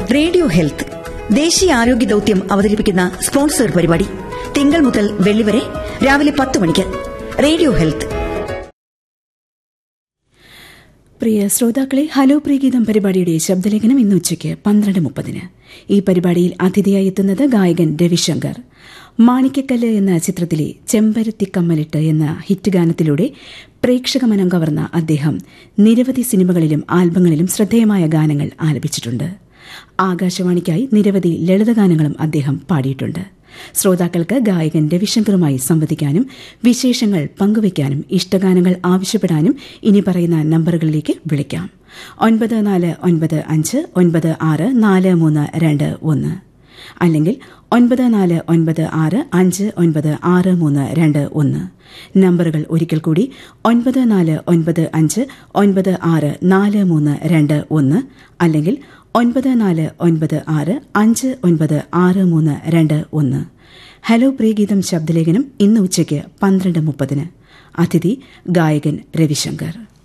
radio health ദേശീയ ആരോഗ്യ ദൌത്യം അവതരിപ്പിക്കുന്ന സ്പോൺസർ പരിപാടി തിങ്കൾ മുതൽ വെള്ളി വരെ രാവിലെ പത്ത് മണിക്ക് റേഡിയോ ഹെൽത്ത് പ്രിയ ശ്രോതാക്കളെ ഹലോ പ്രിയഗീതം പരിപാടിയുടെ ശബ്ദലേഖനം ഇന്ന് ഉച്ചയ്ക്ക് പന്ത്രണ്ട് മുപ്പതിന് ഈ പരിപാടിയിൽ അതിഥിയായി എത്തുന്നത് ഗായകൻ രവിശങ്കർ മാണിക്കക്കല്ല് എന്ന ചിത്രത്തിലെ ചെമ്പരത്തി കമ്മലിട്ട് എന്ന ഹിറ്റ് ഗാനത്തിലൂടെ പ്രേക്ഷക മനം കവർന്ന അദ്ദേഹം നിരവധി സിനിമകളിലും ആൽബങ്ങളിലും ശ്രദ്ധേയമായ ഗാനങ്ങൾ ആലപിച്ചിട്ടുണ്ട് ആകാശവാണിക്കായി നിരവധി ലളിതഗാനങ്ങളും അദ്ദേഹം പാടിയിട്ടുണ്ട് ശ്രോതാക്കൾക്ക് ഗായകൻ രവിശങ്കറുമായി സംവദിക്കാനും വിശേഷങ്ങൾ പങ്കുവയ്ക്കാനും ഇഷ്ടഗാനങ്ങൾ ആവശ്യപ്പെടാനും ഇനി പറയുന്ന നമ്പറുകളിലേക്ക് വിളിക്കാം ഒൻപത് നാല് ഒൻപത് അഞ്ച് ഒൻപത് ആറ് നാല് മൂന്ന് രണ്ട് ഒന്ന് അല്ലെങ്കിൽ ഒൻപത് നാല് ഒൻപത് ആറ് അഞ്ച് ഒൻപത് ആറ് മൂന്ന് രണ്ട് ഒന്ന് നമ്പറുകൾ ഒരിക്കൽ കൂടി ഒൻപത് നാല് ഒൻപത് അഞ്ച് ഒൻപത് ആറ് നാല് മൂന്ന് രണ്ട് ഒന്ന് അല്ലെങ്കിൽ ഒൻപത് നാല് ഒൻപത് ആറ് അഞ്ച് ഒൻപത് ആറ് മൂന്ന് രണ്ട് ഒന്ന് ഹലോ പ്രിയഗീതം ശബ്ദലേഖനം ഇന്ന് ഉച്ചയ്ക്ക് പന്ത്രണ്ട് മുപ്പതിന് അതിഥി ഗായകൻ രവിശങ്കർ